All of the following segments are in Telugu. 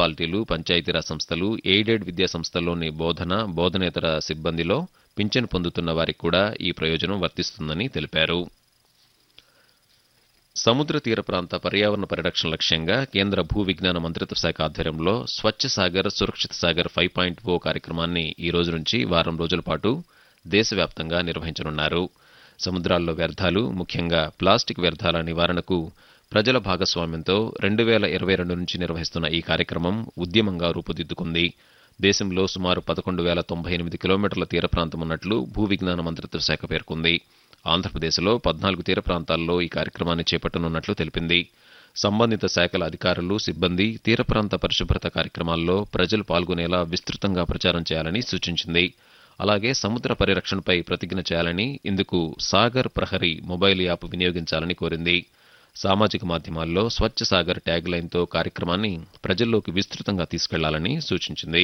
మున్సిపాలిటీలు పంచాయతీరాజ్ సంస్థలు ఎయిడెడ్ విద్యా సంస్థల్లోని బోధన బోధనేతర సిబ్బందిలో పింఛను పొందుతున్న వారికి కూడా ఈ ప్రయోజనం వర్తిస్తుందని తెలిపారు సముద్ర తీర ప్రాంత పర్యావరణ పరిరక్షణ లక్ష్యంగా కేంద్ర భూ విజ్ఞాన మంత్రిత్వ శాఖ ఆధ్వర్యంలో స్వచ్ఛ సాగర్ సురక్షిత సాగర్ ఫైవ్ పాయింట్ ఓ కార్యక్రమాన్ని ఈ రోజు నుంచి వారం రోజుల పాటు దేశవ్యాప్తంగా నిర్వహించనున్నారు సముద్రాల్లో వ్యర్థాలు ముఖ్యంగా ప్లాస్టిక్ వ్యర్థాల నివారణకు ప్రజల భాగస్వామ్యంతో రెండు వేల ఇరవై రెండు నుంచి నిర్వహిస్తున్న ఈ కార్యక్రమం ఉద్యమంగా రూపుదిద్దుకుంది దేశంలో సుమారు పదకొండు వేల తొంభై ఎనిమిది కిలోమీటర్ల తీర ప్రాంతం ఉన్నట్లు భూ విజ్ఞాన మంత్రిత్వ శాఖ పేర్కొంది ఆంధ్రప్రదేశ్లో పద్నాలుగు తీర ప్రాంతాల్లో ఈ కార్యక్రమాన్ని చేపట్టనున్నట్లు తెలిపింది సంబంధిత శాఖల అధికారులు సిబ్బంది తీర ప్రాంత పరిశుభ్రత కార్యక్రమాల్లో ప్రజలు పాల్గొనేలా విస్తృతంగా ప్రచారం చేయాలని సూచించింది అలాగే సముద్ర పరిరక్షణపై ప్రతిజ్ఞ చేయాలని ఇందుకు సాగర్ ప్రహరీ మొబైల్ యాప్ వినియోగించాలని కోరింది సామాజిక మాధ్యమాల్లో స్వచ్ఛ సాగర్ ట్యాగ్ లైన్తో కార్యక్రమాన్ని ప్రజల్లోకి విస్తృతంగా తీసుకెళ్లాలని సూచించింది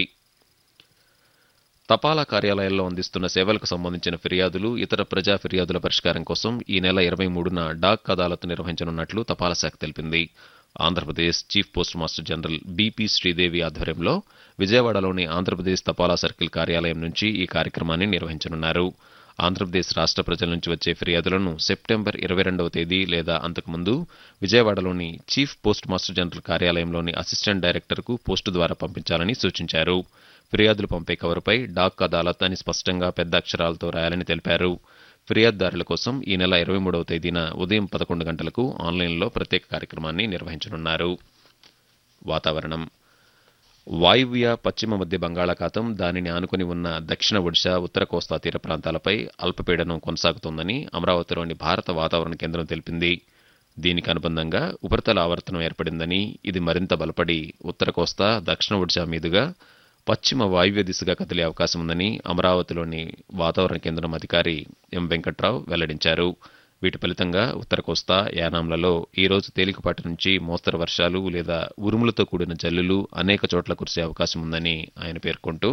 తపాలా కార్యాలయాల్లో అందిస్తున్న సేవలకు సంబంధించిన ఫిర్యాదులు ఇతర ప్రజా ఫిర్యాదుల పరిష్కారం కోసం ఈ నెల ఇరవై మూడున డాక్ అదాలత్ నిర్వహించనున్నట్లు తపాలా శాఖ తెలిపింది Andhra Pradesh chief post master general BP Sridevi ఆధ్వర్యంలో విజయవాడలోని ఆంధ్రప్రదేశ్ తపాలా సర్కిల్ కార్యాలయం నుంచి ఈ కార్యక్రమాన్ని నిర్వహించనున్నారు ఆంధ్రప్రదేశ్ రాష్ట్ర ప్రజల నుంచి వచ్చే ఫిర్యాదులను సెప్టెంబర్ ఇరవై రెండవ తేదీ లేదా అంతకుముందు విజయవాడలోని చీఫ్ పోస్ట్ మాస్టర్ జనరల్ కార్యాలయంలోని అసిస్టెంట్ డైరెక్టర్కు పోస్టు ద్వారా పంపించాలని సూచించారు ఫిర్యాదులు పంపే కవరుపై డాక్ అదాలత్ అని స్పష్టంగా పెద్ద అక్షరాలతో రాయాలని తెలిపారు ఫిర్యాదుదారుల కోసం ఈ నెల ఇరవై మూడవ తేదీన ఉదయం పదకొండు గంటలకు ఆన్లైన్లో ప్రత్యేక కార్యక్రమాన్ని నిర్వహించనున్నారు వాతావరణం వాయువ్య పశ్చిమ మధ్య బంగాళాఖాతం దానిని ఆనుకుని ఉన్న దక్షిణ ఒడిశా ఉత్తర కోస్తా తీర ప్రాంతాలపై అల్పపీడనం కొనసాగుతోందని అమరావతిలోని భారత వాతావరణ కేంద్రం తెలిపింది దీనికి అనుబంధంగా ఉపరితల ఆవర్తనం ఏర్పడిందని ఇది మరింత బలపడి ఉత్తర కోస్తా దక్షిణ ఒడిశా మీదుగా పశ్చిమ వాయువ్య దిశగా కదిలే అవకాశం ఉందని అమరావతిలోని వాతావరణ కేంద్రం అధికారి ఎం వెంకట్రావు వెల్లడించారు వీటి ఫలితంగా ఉత్తర కోస్తా యానాంలలో ఈ రోజు తేలికపాటి నుంచి మోస్తరు వర్షాలు లేదా ఉరుములతో కూడిన జల్లులు అనేక చోట్ల కురిసే అవకాశం ఉందని ఆయన పేర్కొంటూ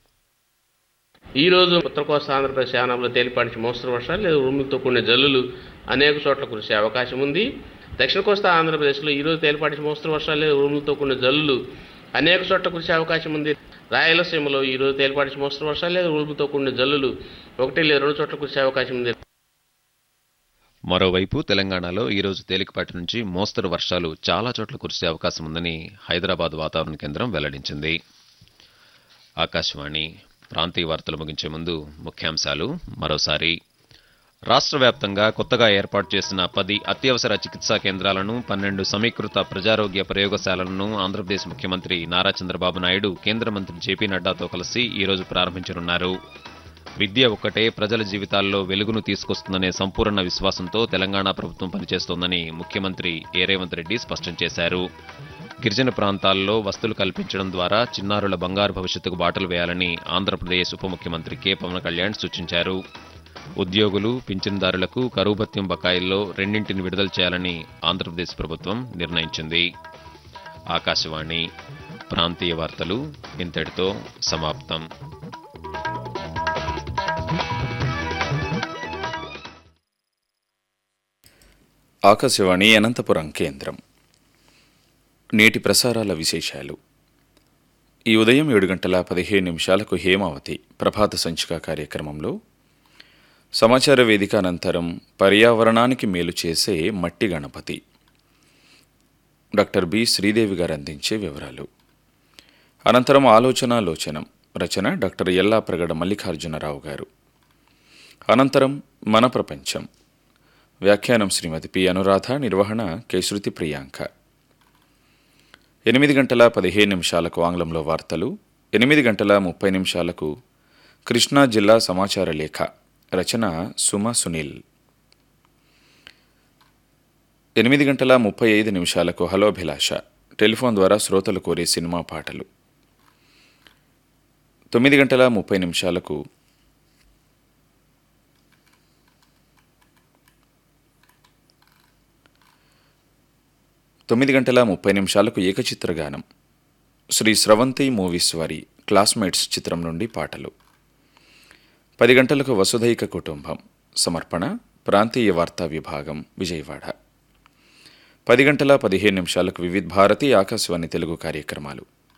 ఈ రోజు ఉత్తర కోస్తా ఆంధ్రప్రదేశ్ యానంలో తేలిపాటి నుంచి మోస్తరు వర్షాలు లేదా ఉరుములతో కూడిన జల్లులు అనేక చోట్ల కురిసే అవకాశం ఉంది దక్షిణ కోస్తా ఆంధ్రప్రదేశ్లో ఈ రోజు తేలిపాటి నుంచి మోస్తరు వర్షాలు లేదా ఉరుములతో కూడిన జల్లులు అనేక చోట్ల కురిసే అవకాశం ఉంది రాయలసీమలో ఈ రోజు తేలిపాటి నుంచి మోస్తరు వర్షాలు లేదా ఉరుములతో కూడిన జల్లులు ఒకటి లేదా రెండు చోట్ల కురిసే అవకాశం ఉంది మరోవైపు తెలంగాణలో ఈ రోజు తేలికపాటి నుంచి మోస్తరు వర్షాలు చాలా చోట్ల కురిసే అవకాశం ఉందని హైదరాబాద్ వాతావరణ కేంద్రం వెల్లడించింది ఆకాశవాణి ప్రాంతీయ వార్తలు ముగించే ముందు ముఖ్యాంశాలు మరోసారి రాష్ట్ర వ్యాప్తంగా కొత్తగా ఏర్పాటు చేసిన పది అత్యవసర చికిత్సా కేంద్రాలను పన్నెండు సమీకృత ప్రజారోగ్య ప్రయోగశాలలను ఆంధ్రప్రదేశ్ ముఖ్యమంత్రి నారా చంద్రబాబు నాయుడు కేంద్ర మంత్రి జేపీ నడ్డాతో కలిసి ఈ రోజు ప్రారంభించనున్నారు విద్య ఒక్కటే ప్రజల జీవితాల్లో వెలుగును తీసుకొస్తుందనే సంపూర్ణ విశ్వాసంతో తెలంగాణ ప్రభుత్వం పనిచేస్తోందని ముఖ్యమంత్రి ఏ రేవంత్ రెడ్డి స్పష్టం చేశారు గిరిజన ప్రాంతాల్లో వస్తువులు కల్పించడం ద్వారా చిన్నారుల బంగారు భవిష్యత్తుకు బాటలు వేయాలని ఆంధ్రప్రదేశ్ ఉప ముఖ్యమంత్రి కె పవన్ కళ్యాణ్ సూచించారు ఉద్యోగులు పింఛన్దారులకు కరువు భత్యం బకాయిల్లో రెండింటిని విడుదల చేయాలని ఆంధ్రప్రదేశ్ ప్రభుత్వం నిర్ణయించింది ఆకాశవాణి ప్రాంతీయ వార్తలు ఇంతటితో సమాప్తం ఆకాశవాణి అనంతపురం కేంద్రం నేటి ప్రసారాల విశేషాలు ఈ ఉదయం ఏడు గంటల పదిహేను నిమిషాలకు హేమావతి ప్రభాత సంచిక కార్యక్రమంలో సమాచార వేదిక అనంతరం పర్యావరణానికి మేలు చేసే మట్టి గణపతి డాక్టర్ బి శ్రీదేవి గారు అందించే వివరాలు అనంతరం ఆలోచన లోచనం రచన డాక్టర్ ఎల్లా ప్రగడ మల్లికార్జునరావు గారు అనంతరం మన ప్రపంచం వ్యాఖ్యానం శ్రీమతి పి అనురాధ నిర్వహణ కె శృతి ప్రియాంక ఎనిమిది గంటల పదిహేను నిమిషాలకు ఆంగ్లంలో వార్తలు ఎనిమిది గంటల ముప్పై నిమిషాలకు కృష్ణా జిల్లా సమాచార లేఖ రచన సుమ సునీల్ ఎనిమిది గంటల ముప్పై ఐదు నిమిషాలకు హలోభిలాష టెలిఫోన్ ద్వారా శ్రోతలు కోరే సినిమా పాటలు తొమ్మిది గంటల ముప్పై నిమిషాలకు తొమ్మిది గంటల ముప్పై నిమిషాలకు ఏకచిత్ర గానం శ్రీ స్రవంతి మూవీస్ వారి క్లాస్మేట్స్ చిత్రం నుండి పాటలు పది గంటలకు వసుధైక కుటుంబం సమర్పణ ప్రాంతీయ వార్తా విభాగం విజయవాడ పది గంటల పదిహేను నిమిషాలకు వివిధ్ భారతి ఆకాశవాణి తెలుగు కార్యక్రమాలు